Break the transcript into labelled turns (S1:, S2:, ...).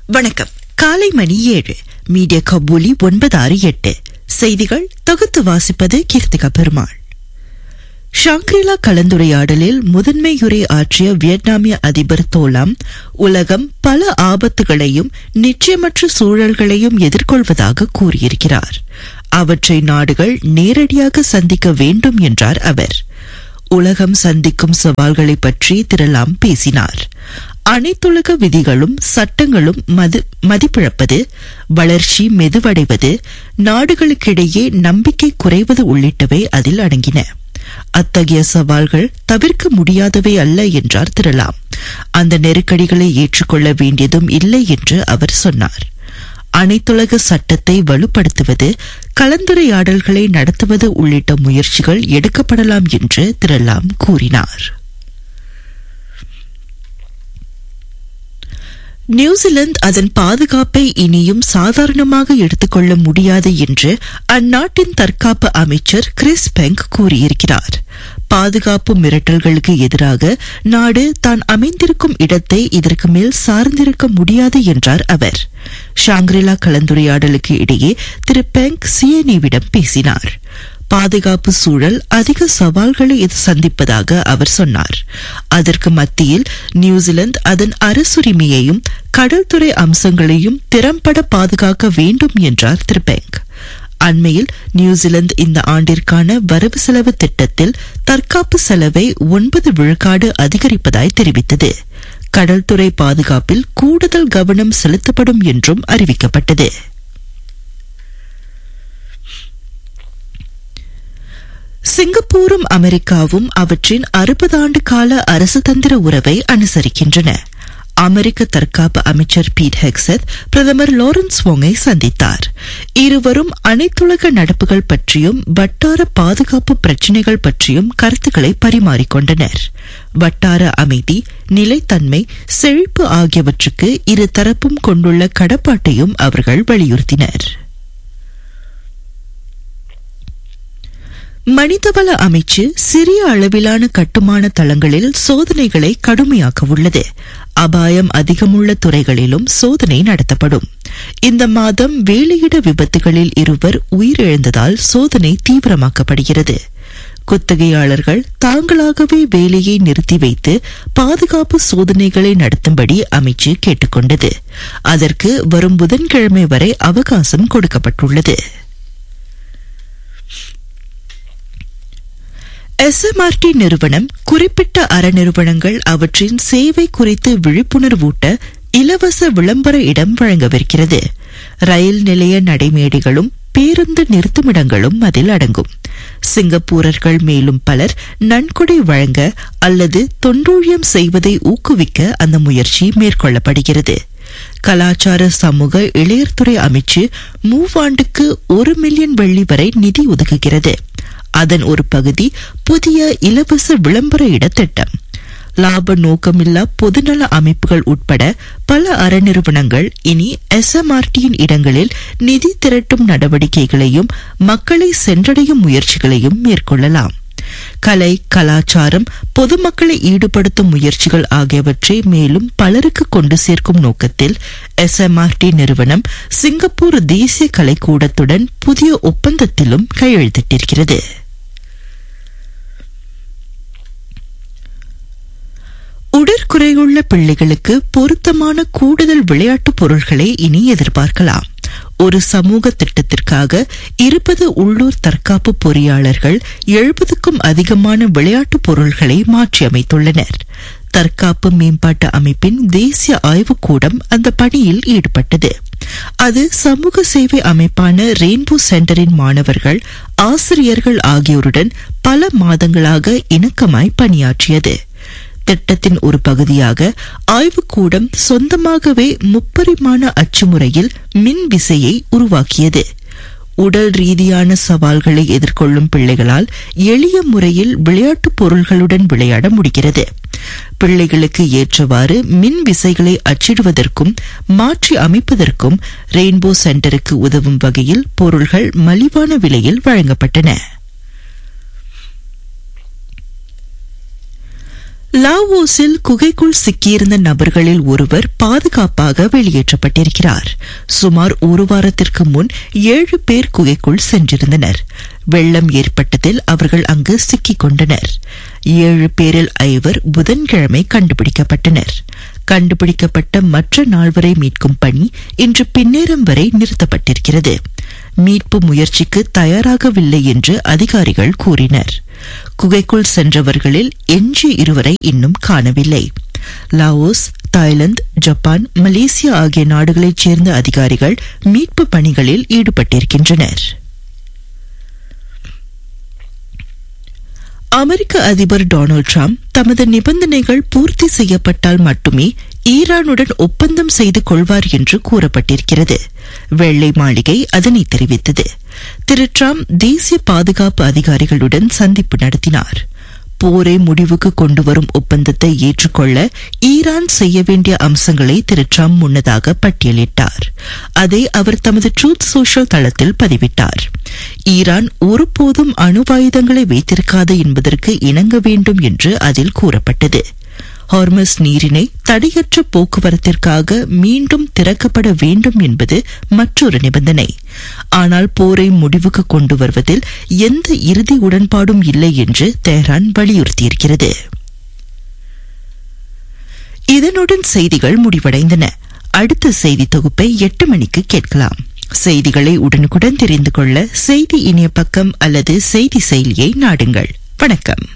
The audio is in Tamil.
S1: வணக்கம் காலை மணி ஏழு மீடியா கபூலி ஒன்பது ஆறு எட்டு செய்திகள் தொகுத்து வாசிப்பது கீர்த்திகா பெருமாள் ஷாங்க்ரிலா கலந்துரையாடலில் முதன்மையுரை ஆற்றிய வியட்நாமிய அதிபர் தோலாம் உலகம் பல ஆபத்துகளையும் நிச்சயமற்ற சூழல்களையும் எதிர்கொள்வதாக கூறியிருக்கிறார் அவற்றை நாடுகள் நேரடியாக சந்திக்க வேண்டும் என்றார் அவர் உலகம் சந்திக்கும் சவால்களை பற்றி திரளாம் பேசினார் அனைத்துலக விதிகளும் சட்டங்களும் மது மதிப்பிழப்பது வளர்ச்சி மெதுவடைவது நாடுகளுக்கிடையே நம்பிக்கை குறைவது உள்ளிட்டவை அதில் அடங்கின அத்தகைய சவால்கள் தவிர்க்க முடியாதவை அல்ல என்றார் திரளாம் அந்த நெருக்கடிகளை ஏற்றுக்கொள்ள வேண்டியதும் இல்லை என்று அவர் சொன்னார் அனைத்துலக சட்டத்தை வலுப்படுத்துவது கலந்துரையாடல்களை நடத்துவது உள்ளிட்ட முயற்சிகள் எடுக்கப்படலாம் என்று திரளாம் கூறினார் நியூசிலாந்து அதன் பாதுகாப்பை இனியும் சாதாரணமாக எடுத்துக்கொள்ள முடியாது என்று அந்நாட்டின் தற்காப்பு அமைச்சர் கிறிஸ் பெங்க் கூறியிருக்கிறார் பாதுகாப்பு மிரட்டல்களுக்கு எதிராக நாடு தான் அமைந்திருக்கும் இடத்தை இதற்கு மேல் சார்ந்திருக்க முடியாது என்றார் அவர் ஷாங்க்ரிலா கலந்துரையாடலுக்கு இடையே திரு பெங்க் சிஎன்இவிடம் பேசினார் பாதுகாப்பு சூழல் அதிக சவால்களை இது சந்திப்பதாக அவர் சொன்னார் அதற்கு மத்தியில் நியூசிலாந்து அதன் அரசுரிமையையும் கடல்துறை அம்சங்களையும் திறம்பட பாதுகாக்க வேண்டும் என்றார் திரு பெங்க் அண்மையில் நியூசிலாந்து இந்த ஆண்டிற்கான வரவு செலவு திட்டத்தில் தற்காப்பு செலவை ஒன்பது விழுக்காடு அதிகரிப்பதாய் தெரிவித்தது கடல்துறை பாதுகாப்பில் கூடுதல் கவனம் செலுத்தப்படும் என்றும் அறிவிக்கப்பட்டது சிங்கப்பூரும் அமெரிக்காவும் அவற்றின் அறுபது ஆண்டு கால அரசுதந்திர உறவை அனுசரிக்கின்றன அமெரிக்க தற்காப்பு அமைச்சர் பீட் ஹெக்சத் பிரதமர் லாரன்ஸ் வோங்கை சந்தித்தார் இருவரும் அனைத்துலக நடப்புகள் பற்றியும் வட்டார பாதுகாப்பு பிரச்சினைகள் பற்றியும் கருத்துக்களை பரிமாறிக்கொண்டனர் வட்டார அமைதி நிலைத்தன்மை செழிப்பு ஆகியவற்றுக்கு இரு தரப்பும் கொண்டுள்ள கடப்பாட்டையும் அவர்கள் வலியுறுத்தினர் மனிதவள அமைச்சு சிறிய அளவிலான கட்டுமான தளங்களில் சோதனைகளை கடுமையாக்க உள்ளது அபாயம் அதிகமுள்ள துறைகளிலும் சோதனை நடத்தப்படும் இந்த மாதம் வேலையிட விபத்துகளில் இருவர் உயிரிழந்ததால் சோதனை தீவிரமாக்கப்படுகிறது குத்தகையாளர்கள் தாங்களாகவே வேலையை நிறுத்தி வைத்து பாதுகாப்பு சோதனைகளை நடத்தும்படி அமைச்சு கேட்டுக்கொண்டது அதற்கு வரும் புதன்கிழமை வரை அவகாசம் கொடுக்கப்பட்டுள்ளது எஸ்எம்ஆர்டி நிறுவனம் குறிப்பிட்ட அறநிறுவனங்கள் அவற்றின் சேவை குறித்து விழிப்புணர்வூட்ட இலவச விளம்பர இடம் வழங்கவிருக்கிறது ரயில் நிலைய நடைமேடைகளும் பேருந்து நிறுத்துமிடங்களும் அதில் அடங்கும் சிங்கப்பூரர்கள் மேலும் பலர் நன்கொடை வழங்க அல்லது தொண்டூழியம் செய்வதை ஊக்குவிக்க அந்த முயற்சி மேற்கொள்ளப்படுகிறது கலாச்சார சமூக இளையர்துறை அமைச்சு மூவாண்டுக்கு ஒரு மில்லியன் வெள்ளி வரை நிதி ஒதுக்குகிறது அதன் ஒரு பகுதி புதிய இலவச விளம்பர இட திட்டம் லாப நோக்கமில்லா பொதுநல அமைப்புகள் உட்பட பல அறநிறுவனங்கள் இனி எஸ்எம்ஆர்டியின் இடங்களில் நிதி திரட்டும் நடவடிக்கைகளையும் மக்களை சென்றடையும் முயற்சிகளையும் மேற்கொள்ளலாம் கலை கலாச்சாரம் பொதுமக்களை ஈடுபடுத்தும் முயற்சிகள் ஆகியவற்றை மேலும் பலருக்கு கொண்டு சேர்க்கும் நோக்கத்தில் எஸ்எம்ஆர்டி நிறுவனம் சிங்கப்பூர் தேசிய கலைக்கூடத்துடன் புதிய ஒப்பந்தத்திலும் கையெழுத்திட்டிருக்கிறது உடற்குறையுள்ள பிள்ளைகளுக்கு பொருத்தமான கூடுதல் விளையாட்டுப் பொருட்களை இனி எதிர்பார்க்கலாம் ஒரு சமூக திட்டத்திற்காக இருபது உள்ளூர் தற்காப்பு பொறியாளர்கள் எழுபதுக்கும் அதிகமான விளையாட்டுப் பொருள்களை மாற்றியமைத்துள்ளனர் தற்காப்பு மேம்பாட்டு அமைப்பின் தேசிய ஆய்வுக்கூடம் அந்த பணியில் ஈடுபட்டது அது சமூக சேவை அமைப்பான ரெயின்போ சென்டரின் மாணவர்கள் ஆசிரியர்கள் ஆகியோருடன் பல மாதங்களாக இணக்கமாய் பணியாற்றியது திட்டத்தின் ஒரு பகுதியாக ஆய்வுக்கூடம் சொந்தமாகவே முப்பரிமாண அச்சுமுறையில் மின் விசையை உருவாக்கியது உடல் ரீதியான சவால்களை எதிர்கொள்ளும் பிள்ளைகளால் எளிய முறையில் விளையாட்டுப் பொருள்களுடன் விளையாட முடிகிறது பிள்ளைகளுக்கு ஏற்றவாறு மின் விசைகளை அச்சிடுவதற்கும் மாற்றி அமைப்பதற்கும் ரெயின்போ சென்டருக்கு உதவும் வகையில் பொருள்கள் மலிவான விலையில் வழங்கப்பட்டன லாவோஸில் குகைக்குள் சிக்கியிருந்த நபர்களில் ஒருவர் பாதுகாப்பாக வெளியேற்றப்பட்டிருக்கிறார் சுமார் ஒரு வாரத்திற்கு முன் ஏழு பேர் குகைக்குள் சென்றிருந்தனர் வெள்ளம் ஏற்பட்டதில் அவர்கள் அங்கு சிக்கிக் கொண்டனர் ஏழு பேரில் ஐவர் புதன்கிழமை கண்டுபிடிக்கப்பட்டனர் கண்டுபிடிக்கப்பட்ட மற்ற நால்வரை மீட்கும் பணி இன்று பின்னேரம் வரை நிறுத்தப்பட்டிருக்கிறது மீட்பு முயற்சிக்கு தயாராகவில்லை என்று அதிகாரிகள் கூறினர் குகைக்குள் சென்றவர்களில் எஞ்சி இருவரை இன்னும் காணவில்லை லாவோஸ் தாய்லாந்து ஜப்பான் மலேசியா ஆகிய நாடுகளைச் சேர்ந்த அதிகாரிகள் மீட்பு பணிகளில் ஈடுபட்டிருக்கின்றனர் அமெரிக்க அதிபர் டொனால்டு டிரம்ப் தமது நிபந்தனைகள் பூர்த்தி செய்யப்பட்டால் மட்டுமே ஈரானுடன் ஒப்பந்தம் செய்து கொள்வார் என்று கூறப்பட்டிருக்கிறது வெள்ளை மாளிகை அதனை தெரிவித்தது திரு டிரம்ப் தேசிய பாதுகாப்பு அதிகாரிகளுடன் சந்திப்பு நடத்தினார் போரை முடிவுக்கு கொண்டுவரும் ஒப்பந்தத்தை ஏற்றுக்கொள்ள ஈரான் செய்ய வேண்டிய அம்சங்களை திரு ட்ரம்ப் முன்னதாக பட்டியலிட்டார் அதை அவர் தமது ட்ரூத் சோஷியல் தளத்தில் பதிவிட்டார் ஈரான் ஒருபோதும் அணுவாயுதங்களை வைத்திருக்காது என்பதற்கு இணங்க வேண்டும் என்று அதில் கூறப்பட்டது ஹார்மஸ் நீரினை தடையற்ற போக்குவரத்திற்காக மீண்டும் திறக்கப்பட வேண்டும் என்பது மற்றொரு நிபந்தனை ஆனால் போரை முடிவுக்கு கொண்டு வருவதில் எந்த இறுதி உடன்பாடும் இல்லை என்று தெஹ்ரான் வலியுறுத்தியிருக்கிறது இதனுடன் செய்திகள் முடிவடைந்தன அடுத்த செய்தி தொகுப்பை எட்டு மணிக்கு கேட்கலாம் செய்திகளை உடனுக்குடன் தெரிந்து கொள்ள செய்தி இணைய பக்கம் அல்லது செய்தி செயலியை நாடுங்கள் வணக்கம்